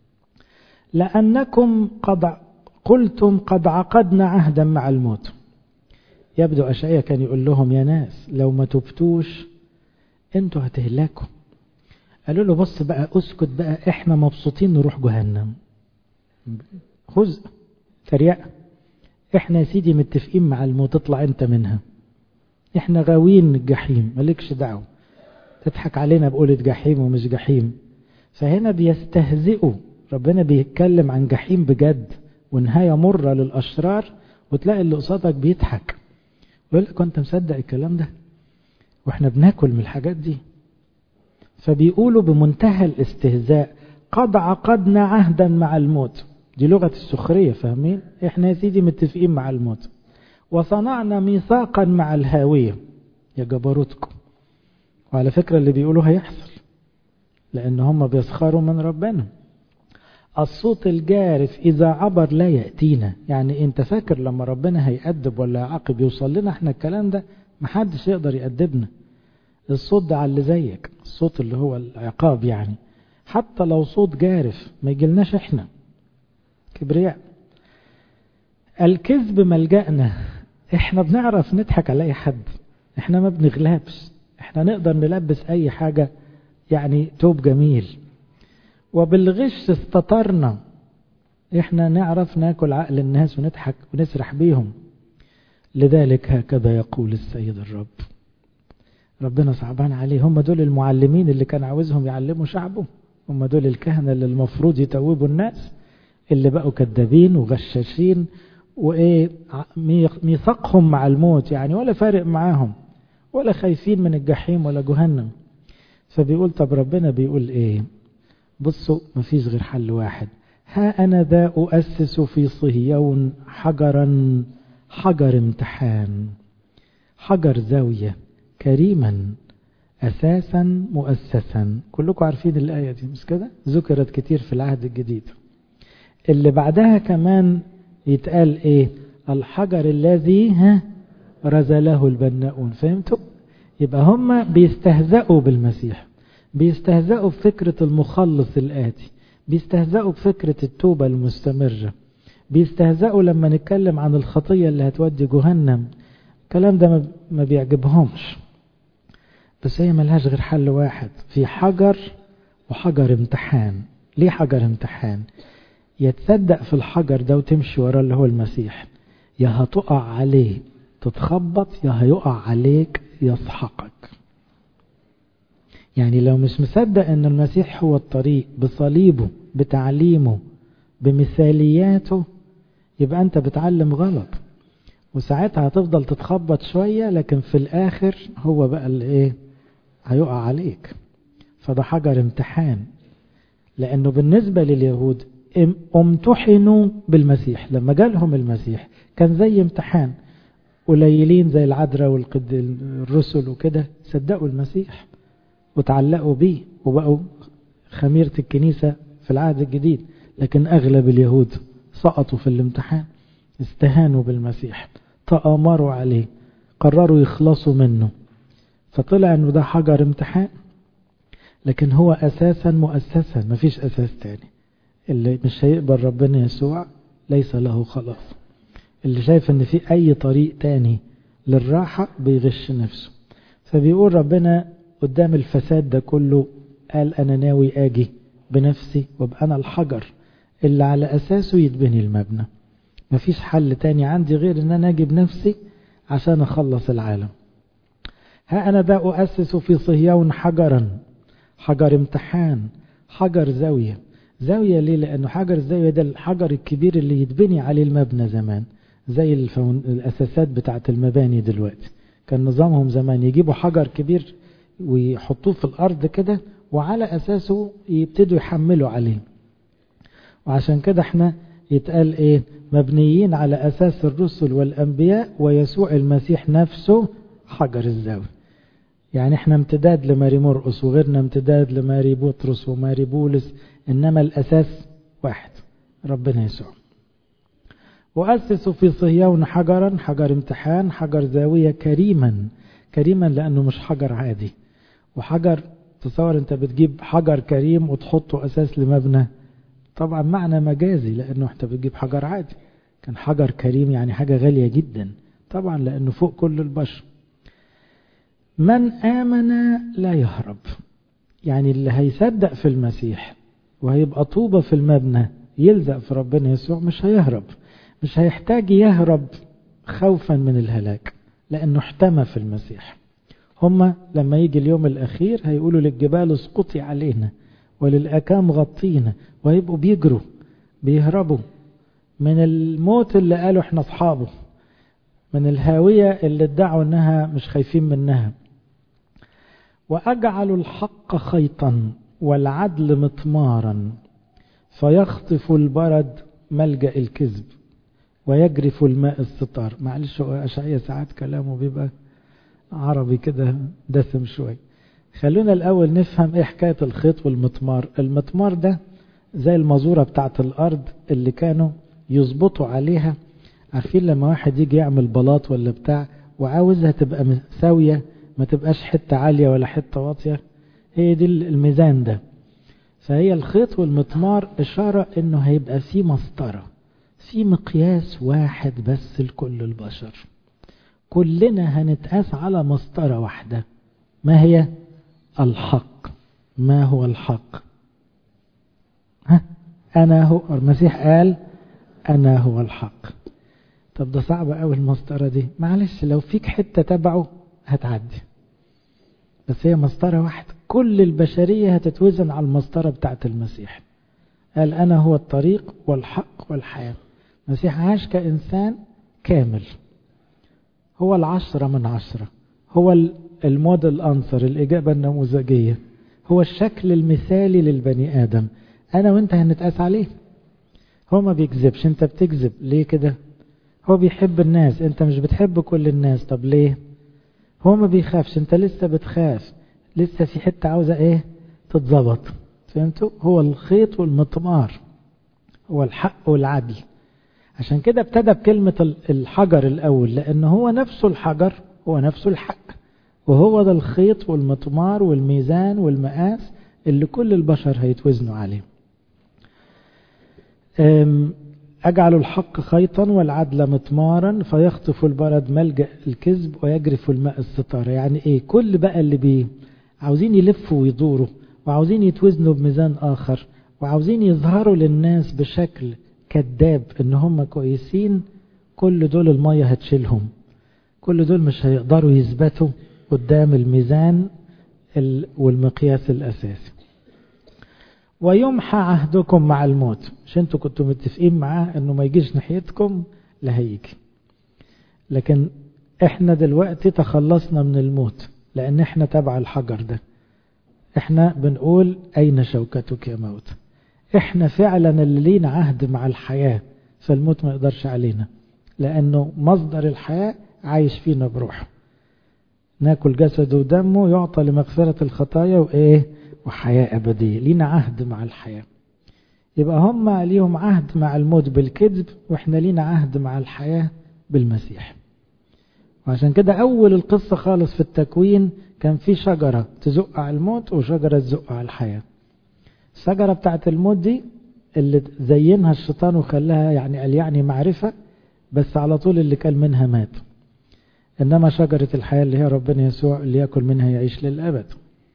لانكم قد قلتم قد عقدنا عهدا مع الموت يبدو اشعيا كان يقول لهم يا ناس لو ما تبتوش انتوا هتهلكوا قالوا له بص بقى اسكت بقى احنا مبسوطين نروح جهنم هزء تريقة احنا يا سيدي متفقين مع الموت اطلع انت منها احنا غاويين الجحيم مالكش دعوه تضحك علينا بقولة جحيم ومش جحيم فهنا بيستهزئوا ربنا بيتكلم عن جحيم بجد ونهاية مرة للأشرار وتلاقي اللي قصادك بيضحك يقول لك انت مصدق الكلام ده واحنا بناكل من الحاجات دي فبيقولوا بمنتهى الاستهزاء قد عقدنا عهدا مع الموت دي لغة السخرية فاهمين احنا يا سيدي متفقين مع الموت وصنعنا ميثاقا مع الهاوية يا جبروتكم وعلى فكرة اللي بيقولوا هيحصل لان هم بيسخروا من ربنا الصوت الجارف إذا عبر لا يأتينا يعني أنت فاكر لما ربنا هيأدب ولا يعاقب يوصل لنا احنا الكلام ده محدش يقدر يأدبنا الصوت ده على اللي زيك الصوت اللي هو العقاب يعني حتى لو صوت جارف ما يجيلناش احنا كبرياء الكذب ملجأنا احنا بنعرف نضحك على اي حد احنا ما بنغلبش احنا نقدر نلبس اي حاجة يعني توب جميل وبالغش استطرنا احنا نعرف ناكل عقل الناس ونضحك ونسرح بيهم لذلك هكذا يقول السيد الرب ربنا صعبان عليه هم دول المعلمين اللي كان عاوزهم يعلموا شعبه هم دول الكهنة اللي المفروض يتوبوا الناس اللي بقوا كذابين وغشاشين وايه ميثاقهم مع الموت يعني ولا فارق معاهم ولا خايفين من الجحيم ولا جهنم فبيقول طب ربنا بيقول ايه بصوا مفيش غير حل واحد ها أنا ذا أؤسس في صهيون حجرا حجر امتحان حجر زاوية كريما أساسا مؤسسا كلكم عارفين الآية دي مش كده ذكرت كتير في العهد الجديد اللي بعدها كمان يتقال ايه الحجر الذي ها رزله البناؤون فهمتوا يبقى هم بيستهزئوا بالمسيح بيستهزئوا بفكرة المخلص الآتي بيستهزئوا بفكرة التوبة المستمرة بيستهزئوا لما نتكلم عن الخطية اللي هتودي جهنم الكلام ده ما بيعجبهمش بس هي ملهاش غير حل واحد في حجر وحجر امتحان ليه حجر امتحان يتصدق في الحجر ده وتمشي وراه اللي هو المسيح يا هتقع عليه تتخبط يا هيقع عليك يسحقك يعني لو مش مصدق ان المسيح هو الطريق بصليبه بتعليمه بمثالياته يبقى انت بتعلم غلط وساعتها هتفضل تتخبط شوية لكن في الاخر هو بقى الايه هيقع عليك فده حجر امتحان لأنه بالنسبة لليهود امتحنوا بالمسيح لما جالهم المسيح كان زي امتحان قليلين زي العذراء والرسل وكده صدقوا المسيح وتعلقوا بيه وبقوا خميرة الكنيسة في العهد الجديد لكن أغلب اليهود سقطوا في الامتحان استهانوا بالمسيح تآمروا عليه قرروا يخلصوا منه فطلع انه ده حجر امتحان لكن هو اساسا مؤسسا مفيش اساس تاني اللي مش هيقبل ربنا يسوع ليس له خلاص اللي شايف ان في اي طريق تاني للراحة بيغش نفسه فبيقول ربنا قدام الفساد ده كله قال انا ناوي اجي بنفسي وابقى انا الحجر اللي على اساسه يتبني المبنى مفيش حل تاني عندي غير ان انا اجي بنفسي عشان اخلص العالم ها انا ده اؤسس في صهيون حجرا حجر امتحان حجر زاوية زاوية ليه لانه حجر الزاوية ده الحجر الكبير اللي يتبني عليه المبنى زمان زي الفون... الاساسات بتاعت المباني دلوقتي كان نظامهم زمان يجيبوا حجر كبير ويحطوه في الارض كده وعلى اساسه يبتدوا يحملوا عليه وعشان كده احنا يتقال ايه مبنيين على اساس الرسل والانبياء ويسوع المسيح نفسه حجر الزاوية يعني احنا امتداد لماري مرقس وغيرنا امتداد لماري بطرس وماري بولس انما الاساس واحد ربنا يسوع وأسسوا في صهيون حجرا حجر امتحان حجر زاوية كريما كريما لأنه مش حجر عادي وحجر تصور انت بتجيب حجر كريم وتحطه أساس لمبنى طبعا معنى مجازي لأنه انت بتجيب حجر عادي كان حجر كريم يعني حاجة غالية جدا طبعا لأنه فوق كل البشر من آمن لا يهرب يعني اللي هيصدق في المسيح وهيبقى طوبة في المبنى يلزق في ربنا يسوع مش هيهرب مش هيحتاج يهرب خوفا من الهلاك لأنه احتمى في المسيح هما لما يجي اليوم الأخير هيقولوا للجبال اسقطي علينا وللأكام غطينا ويبقوا بيجروا بيهربوا من الموت اللي قالوا احنا اصحابه من الهاوية اللي ادعوا انها مش خايفين منها وأجعل الحق خيطا والعدل مطمارا فيخطف البرد ملجأ الكذب ويجرف الماء الستار معلش أشعية ساعات كلامه بيبقى عربي كده دسم شوي خلونا الأول نفهم إيه حكاية الخيط والمطمار المطمار ده زي المزورة بتاعت الأرض اللي كانوا يظبطوا عليها عارفين لما واحد يجي يعمل بلاط ولا بتاع وعاوزها تبقى ساوية ما تبقاش حتة عالية ولا حتة واطية هي دي الميزان ده فهي الخيط والمطمار إشارة إنه هيبقى فيه مسطرة في مقياس واحد بس لكل البشر كلنا هنتقاس على مسطرة واحدة ما هي الحق ما هو الحق ها أنا هو المسيح قال أنا هو الحق طب ده صعب قوي المسطرة دي معلش لو فيك حتة تبعه هتعدي بس هي مسطرة واحدة كل البشرية هتتوزن على المسطرة بتاعت المسيح قال أنا هو الطريق والحق والحياة المسيح عاش كإنسان كامل هو العشرة من عشرة هو الموديل أنصر الإجابة النموذجية هو الشكل المثالي للبني آدم أنا وأنت هنتقاس عليه هو ما بيكذبش أنت بتكذب ليه كده هو بيحب الناس أنت مش بتحب كل الناس طب ليه هو ما بيخافش أنت لسه بتخاف لسه في حتة عاوزة إيه تتظبط فهمتوا هو الخيط والمطمار هو الحق والعدل عشان كده ابتدى بكلمة الحجر الأول لأن هو نفسه الحجر هو نفسه الحق وهو ده الخيط والمطمار والميزان والمقاس اللي كل البشر هيتوزنوا عليه أجعل الحق خيطا والعدل مطمارا فيخطف البرد ملجأ الكذب ويجرف الماء الستارة يعني ايه كل بقى اللي بيه عاوزين يلفوا ويدوروا وعاوزين يتوزنوا بميزان آخر وعاوزين يظهروا للناس بشكل كذاب ان هم كويسين كل دول المية هتشيلهم كل دول مش هيقدروا يثبتوا قدام الميزان والمقياس الأساسي ويمحى عهدكم مع الموت مش انتوا كنتوا متفقين معاه انه ما يجيش ناحيتكم لا هيجي لكن احنا دلوقتي تخلصنا من الموت لأن احنا تبع الحجر ده احنا بنقول أين شوكتك يا موت احنا فعلا اللي لينا عهد مع الحياة فالموت ما يقدرش علينا لأنه مصدر الحياة عايش فينا بروحه ناكل جسده ودمه يعطى لمغفرة الخطايا وإيه وحياة أبدية لينا عهد مع الحياة يبقى هم ليهم عهد مع الموت بالكذب وإحنا لينا عهد مع الحياة بالمسيح وعشان كده أول القصة خالص في التكوين كان في شجرة تزق على الموت وشجرة تزق على الحياة الشجرة بتاعت الموت دي اللي زينها الشيطان وخلاها يعني قال يعني معرفة بس على طول اللي كان منها مات إنما شجرة الحياة اللي هي ربنا يسوع اللي يأكل منها يعيش للأبد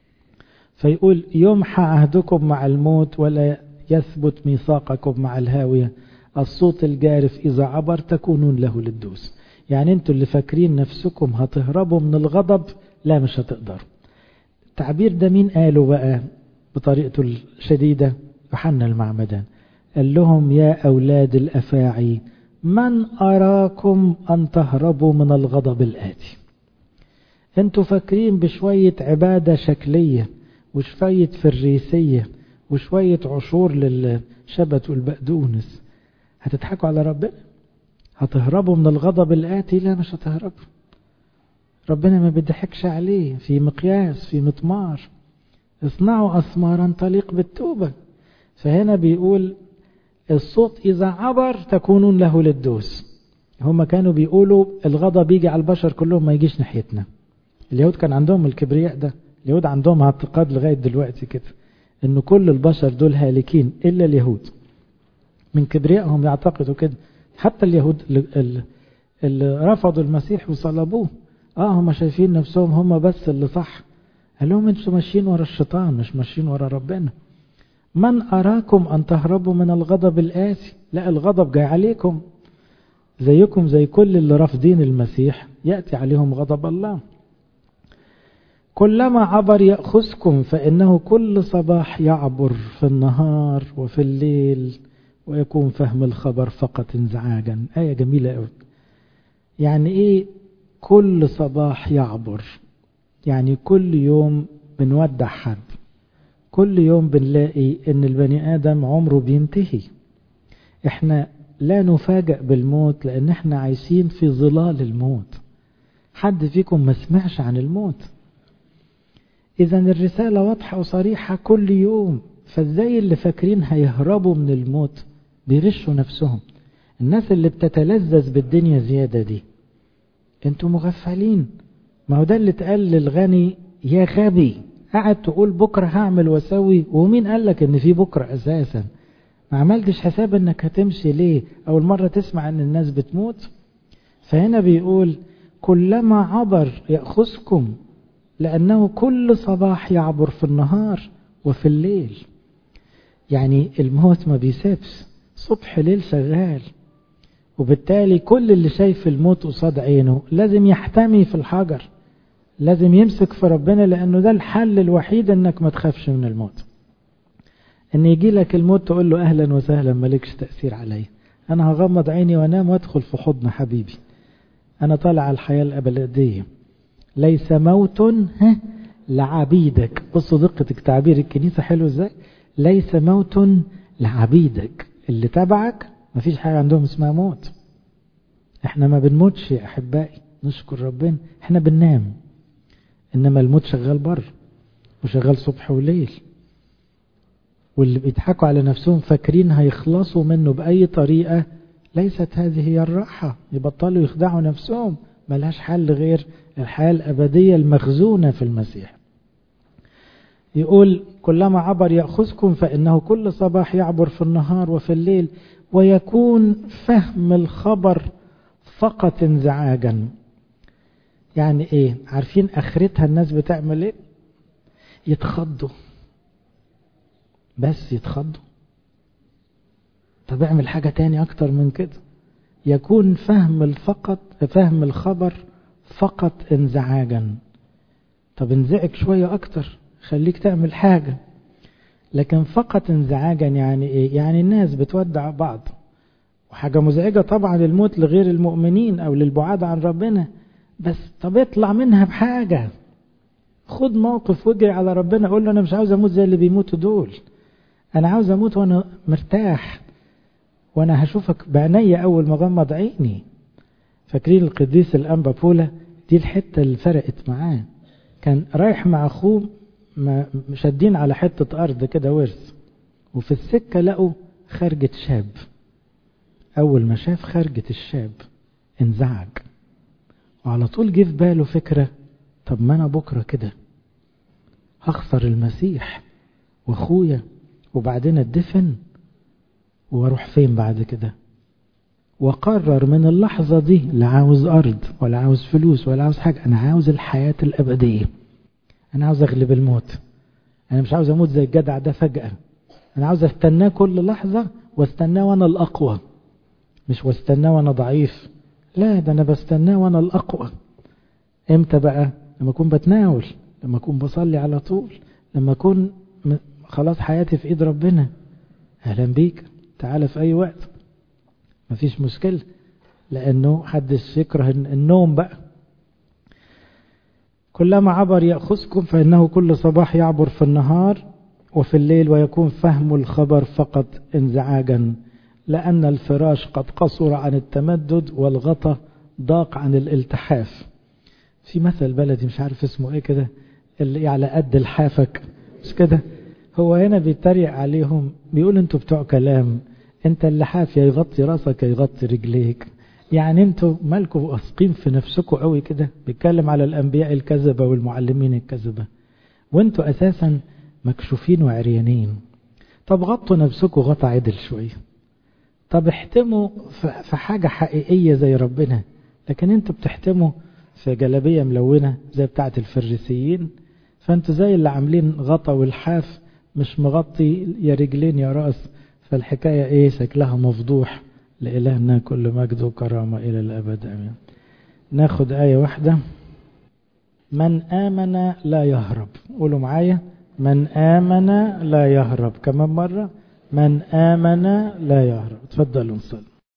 فيقول يمحى عهدكم مع الموت ولا يثبت ميثاقكم مع الهاوية الصوت الجارف إذا عبر تكونون له للدوس يعني انتوا اللي فاكرين نفسكم هتهربوا من الغضب لا مش هتقدروا التعبير ده مين قاله بقى بطريقته الشديدة يوحنا المعمدان قال لهم يا أولاد الأفاعي من أراكم أن تهربوا من الغضب الآتي انتوا فاكرين بشوية عبادة شكلية وشوية فريسية وشوية عشور للشبت والبقدونس هتضحكوا على ربنا هتهربوا من الغضب الآتي لا مش هتهربوا ربنا ما بيضحكش عليه في مقياس في مطمار اصنعوا أثمارا تليق بالتوبة فهنا بيقول الصوت إذا عبر تكونون له للدوس هم كانوا بيقولوا الغضب يجي على البشر كلهم ما يجيش ناحيتنا اليهود كان عندهم الكبرياء ده اليهود عندهم اعتقاد لغاية دلوقتي كده ان كل البشر دول هالكين الا اليهود من كبريائهم يعتقدوا كده حتى اليهود اللي, اللي رفضوا المسيح وصلبوه اه هم شايفين نفسهم هم بس اللي صح قال لهم انتوا ماشيين ورا الشيطان مش ماشيين ورا ربنا من أراكم أن تهربوا من الغضب الآسي لا الغضب جاي عليكم زيكم زي كل اللي رافضين المسيح يأتي عليهم غضب الله كلما عبر يأخذكم فإنه كل صباح يعبر في النهار وفي الليل ويكون فهم الخبر فقط انزعاجا آية جميلة قوي يعني إيه كل صباح يعبر يعني كل يوم بنودع حد كل يوم بنلاقي ان البني ادم عمره بينتهي احنا لا نفاجأ بالموت لان احنا عايشين في ظلال الموت حد فيكم ما سمعش عن الموت اذا الرسالة واضحة وصريحة كل يوم فازاي اللي فاكرين هيهربوا من الموت بيغشوا نفسهم الناس اللي بتتلذذ بالدنيا زيادة دي انتوا مغفلين ما هو ده اللي اتقال للغني يا غبي قاعد تقول بكرة هعمل واسوي ومين قال لك ان في بكرة اساسا ما عملتش حساب انك هتمشي ليه اول مرة تسمع ان الناس بتموت فهنا بيقول كلما عبر يأخذكم لأنه كل صباح يعبر في النهار وفي الليل يعني الموت ما بيسيبش صبح ليل شغال وبالتالي كل اللي شايف الموت قصاد عينه لازم يحتمي في الحجر لازم يمسك في ربنا لأنه ده الحل الوحيد أنك ما تخافش من الموت أن يجي لك الموت تقول له أهلا وسهلا مالكش تأثير علي أنا هغمض عيني وأنام وأدخل في حضن حبيبي أنا طالع على الحياة الأبدية ليس موت لعبيدك بصوا دقة تعبير الكنيسة حلو ازاي ليس موت لعبيدك اللي تبعك مفيش حاجة عندهم اسمها موت احنا ما بنموتش يا أحبائي نشكر ربنا احنا بننام إنما الموت شغال بره وشغال صبح وليل واللي بيضحكوا على نفسهم فاكرين هيخلصوا منه بأي طريقة ليست هذه هي الراحة يبطلوا يخدعوا نفسهم ملهاش حل غير الحياة الأبدية المخزونة في المسيح يقول كلما عبر يأخذكم فإنه كل صباح يعبر في النهار وفي الليل ويكون فهم الخبر فقط انزعاجا يعني ايه عارفين اخرتها الناس بتعمل ايه يتخضوا بس يتخضوا طب اعمل حاجة تاني اكتر من كده يكون فهم الفقط فهم الخبر فقط انزعاجا طب انزعج شوية اكتر خليك تعمل حاجة لكن فقط انزعاجا يعني ايه يعني الناس بتودع بعض وحاجة مزعجة طبعا الموت لغير المؤمنين او للبعاد عن ربنا بس طب اطلع منها بحاجة خد موقف واجري على ربنا قول له انا مش عاوز اموت زي اللي بيموتوا دول انا عاوز اموت وانا مرتاح وانا هشوفك بعينيا اول ما غمض عيني فاكرين القديس الانبا بولا دي الحته اللي فرقت معاه كان رايح مع اخوه شادين على حته ارض كده ورث وفي السكه لقوا خرجه شاب اول ما شاف خرجه الشاب انزعج وعلى طول جه في باله فكره طب ما انا بكره كده هخسر المسيح واخويا وبعدين اتدفن واروح فين بعد كده وقرر من اللحظة دي لا عاوز أرض ولا عاوز فلوس ولا عاوز حاجة أنا عاوز الحياة الأبدية أنا عاوز أغلب الموت أنا مش عاوز أموت زي الجدع ده فجأة أنا عاوز أستناه كل لحظة واستناه وأنا الأقوى مش واستناه وأنا ضعيف لا ده أنا بستناه وأنا الأقوى إمتى بقى لما أكون بتناول لما أكون بصلي على طول لما أكون خلاص حياتي في إيد ربنا أهلا بيك تعال في أي وقت مفيش مشكلة لأنه حدش يكره النوم بقى كلما عبر يأخذكم فإنه كل صباح يعبر في النهار وفي الليل ويكون فهم الخبر فقط انزعاجا لأن الفراش قد قصر عن التمدد والغطا ضاق عن الالتحاف في مثل بلدي مش عارف اسمه ايه كده اللي على قد الحافك مش كده هو هنا بيتريق عليهم بيقول انتوا بتوع كلام انت اللي حاف يا يغطي راسك يا يغطي رجليك يعني انتوا مالكم واثقين في نفسكم قوي كده بيتكلم على الانبياء الكذبه والمعلمين الكذبه وانتوا اساسا مكشوفين وعريانين طب غطوا نفسكم غطا عدل شويه طب احتموا في حاجه حقيقيه زي ربنا لكن انتوا بتحتموا في جلابيه ملونه زي بتاعه الفريسيين فانتوا زي اللي عاملين غطا والحاف مش مغطي يا رجلين يا راس فالحكاية ايه شكلها مفضوح لإلهنا كل مجد وكرامة إلى الأبد أمين ناخد آية واحدة من آمن لا يهرب قولوا معايا من آمن لا يهرب كمان مرة من آمن لا يهرب تفضلوا نصلي